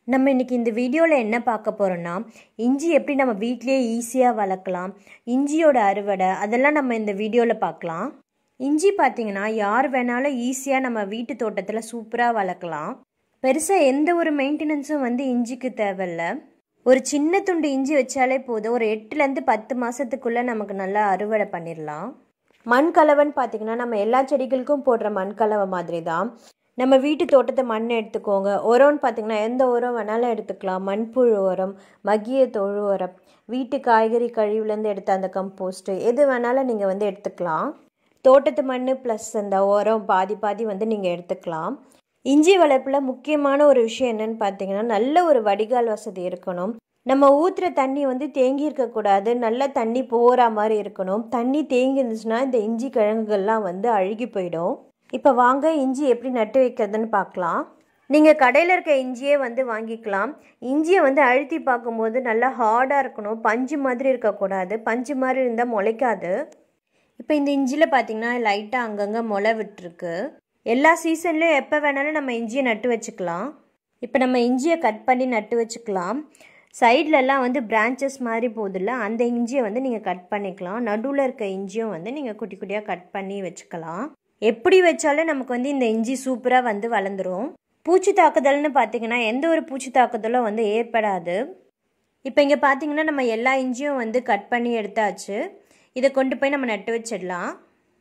நம்ம இன்னைக்கு இந்த வீடியோவில் என்ன பார்க்க போகிறோம்னா இஞ்சி எப்படி நம்ம வீட்டிலேயே ஈஸியாக வளர்க்கலாம் இஞ்சியோட அறுவடை அதெல்லாம் நம்ம இந்த வீடியோவில் பார்க்கலாம் இஞ்சி பார்த்தீங்கன்னா யார் வேணாலும் ஈஸியாக நம்ம வீட்டு தோட்டத்தில் சூப்பராக வளர்க்கலாம் பெருசாக எந்த ஒரு மெயின்டெனன்ஸும் வந்து இஞ்சிக்கு தேவையில்ல ஒரு சின்ன துண்டு இஞ்சி வச்சாலே போதும் ஒரு எட்டுலேருந்து பத்து மாதத்துக்குள்ளே நமக்கு நல்லா அறுவடை பண்ணிடலாம் மண் கலவைன்னு பார்த்தீங்கன்னா நம்ம எல்லா செடிகளுக்கும் போடுற மண் கலவை மாதிரி தான் நம்ம வீட்டு தோட்டத்தை மண் எடுத்துக்கோங்க உரம்னு பார்த்தீங்கன்னா எந்த உரம் வேணாலும் எடுத்துக்கலாம் மண்புழு உரம் மகிய தொழு உரம் வீட்டு காய்கறி கழிவுலேருந்து எடுத்த அந்த கம்போஸ்ட்டு எது வேணாலும் நீங்கள் வந்து எடுத்துக்கலாம் தோட்டத்து மண் ப்ளஸ் அந்த உரம் பாதி பாதி வந்து நீங்கள் எடுத்துக்கலாம் இஞ்சி வளர்ப்பில் முக்கியமான ஒரு விஷயம் என்னன்னு பார்த்தீங்கன்னா நல்ல ஒரு வடிகால் வசதி இருக்கணும் நம்ம ஊற்றுற தண்ணி வந்து தேங்கி இருக்கக்கூடாது நல்ல தண்ணி போகிற மாதிரி இருக்கணும் தண்ணி தேங்கி இருந்துச்சுன்னா இந்த இஞ்சி கிழங்குகள்லாம் வந்து அழுகி போயிடும் இப்போ வாங்க இஞ்சி எப்படி நட்டு வைக்கிறதுன்னு பார்க்கலாம் நீங்கள் கடையில் இருக்க இஞ்சியே வந்து வாங்கிக்கலாம் இஞ்சியை வந்து அழுத்தி பார்க்கும்போது நல்லா ஹார்டாக இருக்கணும் பஞ்சு மாதிரி இருக்கக்கூடாது பஞ்சு மாதிரி இருந்தால் முளைக்காது இப்போ இந்த இஞ்சியில் பார்த்தீங்கன்னா லைட்டாக அங்கங்கே முளை விட்டுருக்கு எல்லா சீசன்லேயும் எப்போ வேணாலும் நம்ம இஞ்சியை நட்டு வச்சுக்கலாம் இப்போ நம்ம இஞ்சியை கட் பண்ணி நட்டு வச்சுக்கலாம் சைட்லலாம் வந்து பிரான்ச்சஸ் மாதிரி போதில்ல அந்த இஞ்சியை வந்து நீங்கள் கட் பண்ணிக்கலாம் நடுவில் இருக்க இஞ்சியும் வந்து நீங்கள் குட்டி குட்டியாக கட் பண்ணி வச்சுக்கலாம் எப்படி வச்சாலும் நமக்கு வந்து இந்த இஞ்சி சூப்பராக வந்து வளர்ந்துரும் பூச்சி தாக்குதல்னு பார்த்தீங்கன்னா எந்த ஒரு பூச்சி தாக்குதலும் வந்து ஏற்படாது இப்போ இங்கே பார்த்தீங்கன்னா நம்ம எல்லா இஞ்சியும் வந்து கட் பண்ணி எடுத்தாச்சு இதை கொண்டு போய் நம்ம நட்டு வச்சிடலாம்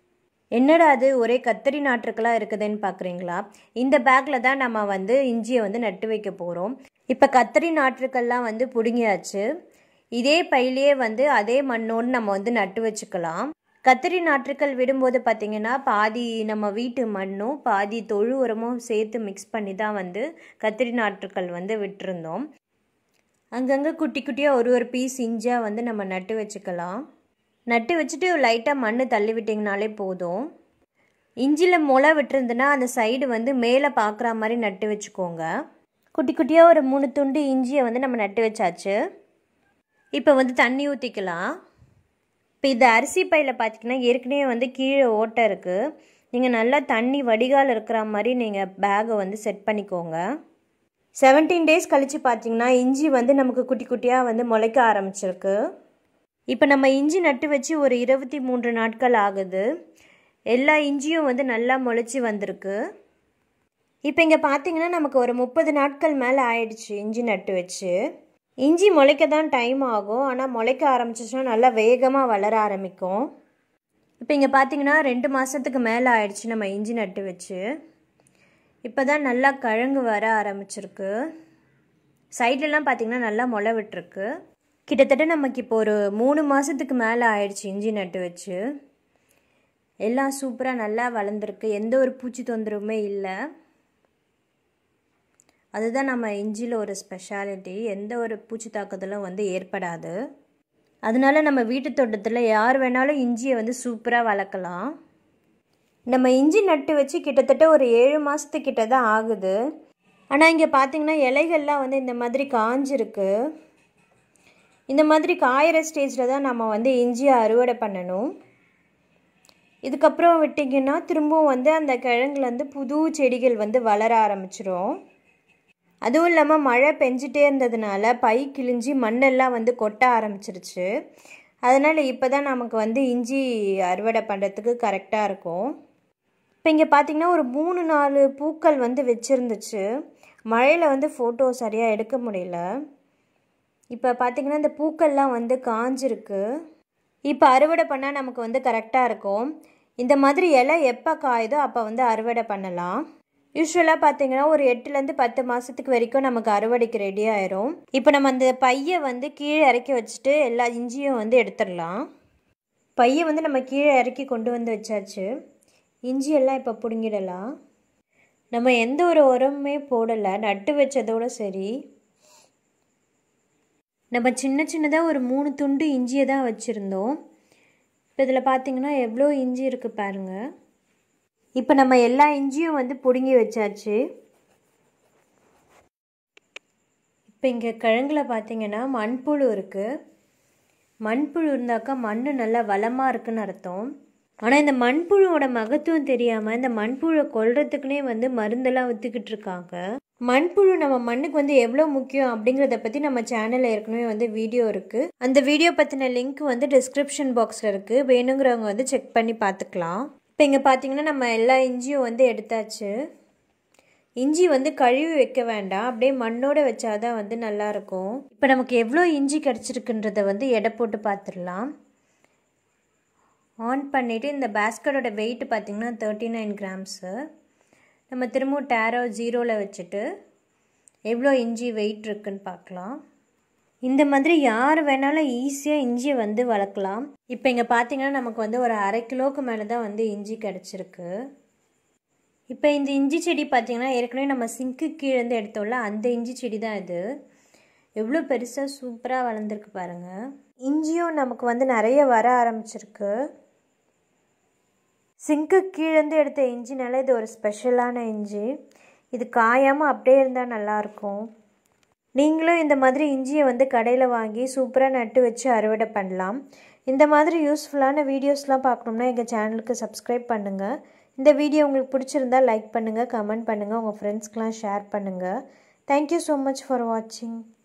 என்னடா அது ஒரே கத்தரி நாற்றுக்கெல்லாம் இருக்குதுன்னு பார்க்குறீங்களா இந்த பேக்கில் தான் நம்ம வந்து இஞ்சியை வந்து நட்டு வைக்க போகிறோம் இப்போ கத்தரி நாற்றுக்கள்லாம் வந்து பிடுங்கியாச்சு இதே பையிலேயே வந்து அதே மண்ணோடு நம்ம வந்து நட்டு வச்சுக்கலாம் கத்திரி நாற்றுக்கள் விடும்போது பார்த்திங்கன்னா பாதி நம்ம வீட்டு மண்ணும் பாதி தொழு உரமும் சேர்த்து மிக்ஸ் பண்ணி தான் வந்து கத்திரி நாற்றுக்கள் வந்து விட்டுருந்தோம் அங்கங்கே குட்டி குட்டியாக ஒரு ஒரு பீஸ் இஞ்சாக வந்து நம்ம நட்டு வச்சுக்கலாம் நட்டு வச்சுட்டு லைட்டாக மண் தள்ளி விட்டிங்கனாலே போதும் இஞ்சியில் முளை விட்டுருந்துன்னா அந்த சைடு வந்து மேலே பார்க்குற மாதிரி நட்டு வச்சுக்கோங்க குட்டி குட்டியாக ஒரு மூணு துண்டு இஞ்சியை வந்து நம்ம நட்டு வச்சாச்சு இப்போ வந்து தண்ணி ஊற்றிக்கலாம் இப்போ இந்த அரிசி பையில் பார்த்திங்கன்னா ஏற்கனவே வந்து கீழே ஓட்டை இருக்குது நீங்கள் நல்லா தண்ணி வடிகால் இருக்கிற மாதிரி நீங்கள் பேகை வந்து செட் பண்ணிக்கோங்க செவன்டீன் டேஸ் கழித்து பார்த்தீங்கன்னா இஞ்சி வந்து நமக்கு குட்டி குட்டியாக வந்து முளைக்க ஆரம்பிச்சிருக்கு இப்போ நம்ம இஞ்சி நட்டு வச்சு ஒரு இருபத்தி மூன்று நாட்கள் ஆகுது எல்லா இஞ்சியும் வந்து நல்லா முளைச்சி வந்திருக்கு இப்போ இங்கே பார்த்தீங்கன்னா நமக்கு ஒரு முப்பது நாட்கள் மேலே ஆயிடுச்சு இஞ்சி நட்டு வச்சு இஞ்சி முளைக்க தான் டைம் ஆகும் ஆனால் முளைக்க ஆரம்பிச்சிச்சுன்னா நல்லா வேகமாக வளர ஆரம்பிக்கும் இப்போ இங்கே பார்த்தீங்கன்னா ரெண்டு மாதத்துக்கு மேலே ஆயிடுச்சு நம்ம இஞ்சி நட்டு வச்சு இப்போ தான் நல்லா கழங்கு வர ஆரம்பிச்சிருக்கு சைட்லலாம் பார்த்திங்கன்னா நல்லா முளை விட்டுருக்கு கிட்டத்தட்ட நமக்கு இப்போ ஒரு மூணு மாதத்துக்கு மேலே ஆயிடுச்சு இஞ்சி நட்டு வச்சு எல்லாம் சூப்பராக நல்லா வளர்ந்துருக்கு எந்த ஒரு பூச்சி தொந்தரவுமே இல்லை அதுதான் நம்ம இஞ்சியில் ஒரு ஸ்பெஷாலிட்டி எந்த ஒரு பூச்சி தாக்குதலும் வந்து ஏற்படாது அதனால நம்ம வீட்டு தோட்டத்தில் யார் வேணாலும் இஞ்சியை வந்து சூப்பராக வளர்க்கலாம் நம்ம இஞ்சி நட்டு வச்சு கிட்டத்தட்ட ஒரு ஏழு மாதத்துக்கிட்ட தான் ஆகுது ஆனால் இங்கே பார்த்தீங்கன்னா இலைகள்லாம் வந்து இந்த மாதிரி காஞ்சிருக்கு இந்த மாதிரி காயிற ஸ்டேஜில் தான் நம்ம வந்து இஞ்சியை அறுவடை பண்ணணும் இதுக்கப்புறம் விட்டிங்கன்னா திரும்பவும் வந்து அந்த கிழங்குலேருந்து புது செடிகள் வந்து வளர ஆரம்பிச்சிரும் அதுவும் இல்லாமல் மழை பெஞ்சிட்டே இருந்ததுனால பை கிழிஞ்சி மண்ணெல்லாம் வந்து கொட்ட ஆரம்பிச்சிருச்சு அதனால் இப்போ தான் நமக்கு வந்து இஞ்சி அறுவடை பண்ணுறதுக்கு கரெக்டாக இருக்கும் இப்போ இங்கே பார்த்திங்கன்னா ஒரு மூணு நாலு பூக்கள் வந்து வச்சுருந்துச்சு மழையில் வந்து ஃபோட்டோ சரியாக எடுக்க முடியல இப்போ பார்த்திங்கன்னா இந்த பூக்கள்லாம் வந்து காஞ்சிருக்கு இப்போ அறுவடை பண்ணால் நமக்கு வந்து கரெக்டாக இருக்கும் இந்த மாதிரி இலை எப்போ காயுதோ அப்போ வந்து அறுவடை பண்ணலாம் யூஸ்வலாக பார்த்தீங்கன்னா ஒரு எட்டுலேருந்து பத்து மாதத்துக்கு வரைக்கும் நமக்கு அறுவடைக்கு ரெடி ஆயிரும் இப்போ நம்ம அந்த பையை வந்து கீழே இறக்கி வச்சுட்டு எல்லா இஞ்சியும் வந்து எடுத்துடலாம் பையை வந்து நம்ம கீழே இறக்கி கொண்டு வந்து வச்சாச்சு இஞ்சி எல்லாம் இப்போ பிடுங்கிடலாம் நம்ம எந்த ஒரு உரமுமே போடலை நட்டு வச்சதோடு சரி நம்ம சின்ன சின்னதாக ஒரு மூணு துண்டு இஞ்சியை தான் வச்சுருந்தோம் இப்போ இதில் பார்த்தீங்கன்னா எவ்வளோ இஞ்சி இருக்குது பாருங்கள் இப்போ நம்ம எல்லா இஞ்சியும் வந்து பிடுங்கி வச்சாச்சு இப்போ இங்கே கிழங்குல பார்த்தீங்கன்னா மண்புழு இருக்குது மண்புழு இருந்தாக்கா மண் நல்லா வளமாக இருக்குன்னு அர்த்தம் ஆனால் இந்த மண்புழுவோட மகத்துவம் தெரியாமல் இந்த மண்புழுவை கொல்றதுக்குனே வந்து மருந்தெல்லாம் விற்றுக்கிட்டு இருக்காங்க மண்புழு நம்ம மண்ணுக்கு வந்து எவ்வளோ முக்கியம் அப்படிங்கிறத பற்றி நம்ம சேனலில் ஏற்கனவே வந்து வீடியோ இருக்குது அந்த வீடியோ பற்றின லிங்க் வந்து டிஸ்கிரிப்ஷன் பாக்ஸில் இருக்குது வேணுங்கிறவங்க வந்து செக் பண்ணி பார்த்துக்கலாம் இப்போ இங்கே பார்த்தீங்கன்னா நம்ம எல்லா இஞ்சியும் வந்து எடுத்தாச்சு இஞ்சி வந்து கழுவி வைக்க வேண்டாம் அப்படியே மண்ணோட வச்சாதான் வந்து நல்லாயிருக்கும் இப்போ நமக்கு எவ்வளோ இஞ்சி கிடச்சிருக்குன்றத வந்து எடை போட்டு பார்த்துடலாம் ஆன் பண்ணிவிட்டு இந்த பேஸ்கட்டோட வெயிட் பார்த்திங்கன்னா தேர்ட்டி நைன் கிராம்ஸு நம்ம திரும்பவும் டேரோ ஜீரோவில் வச்சுட்டு எவ்வளோ இஞ்சி வெயிட் இருக்குன்னு பார்க்கலாம் இந்த மாதிரி யார் வேணாலும் ஈஸியாக இஞ்சியை வந்து வளர்க்கலாம் இப்போ இங்கே பார்த்தீங்கன்னா நமக்கு வந்து ஒரு அரை கிலோவுக்கு மேலே தான் வந்து இஞ்சி கிடச்சிருக்கு இப்போ இந்த இஞ்சி செடி பார்த்திங்கன்னா ஏற்கனவே நம்ம சிங்க்கு கீழேருந்து எடுத்தோம்ல அந்த இஞ்சி செடி தான் இது எவ்வளோ பெருசாக சூப்பராக வளர்ந்துருக்கு பாருங்கள் இஞ்சியும் நமக்கு வந்து நிறைய வர ஆரம்பிச்சிருக்கு சிங்க்கு கீழேருந்து எடுத்த இஞ்சினால இது ஒரு ஸ்பெஷலான இஞ்சி இது காயாமல் அப்படியே இருந்தால் நல்லாயிருக்கும் நீங்களும் இந்த மாதிரி இஞ்சியை வந்து கடையில் வாங்கி சூப்பராக நட்டு வச்சு அறுவடை பண்ணலாம் இந்த மாதிரி யூஸ்ஃபுல்லான வீடியோஸ்லாம் பார்க்கணும்னா எங்கள் சேனலுக்கு சப்ஸ்கிரைப் பண்ணுங்கள் இந்த வீடியோ உங்களுக்கு பிடிச்சிருந்தா லைக் பண்ணுங்கள் கமெண்ட் பண்ணுங்கள் உங்கள் ஃப்ரெண்ட்ஸ்க்கெலாம் ஷேர் பண்ணுங்கள் தேங்க்யூ ஸோ மச் ஃபார் வாட்சிங்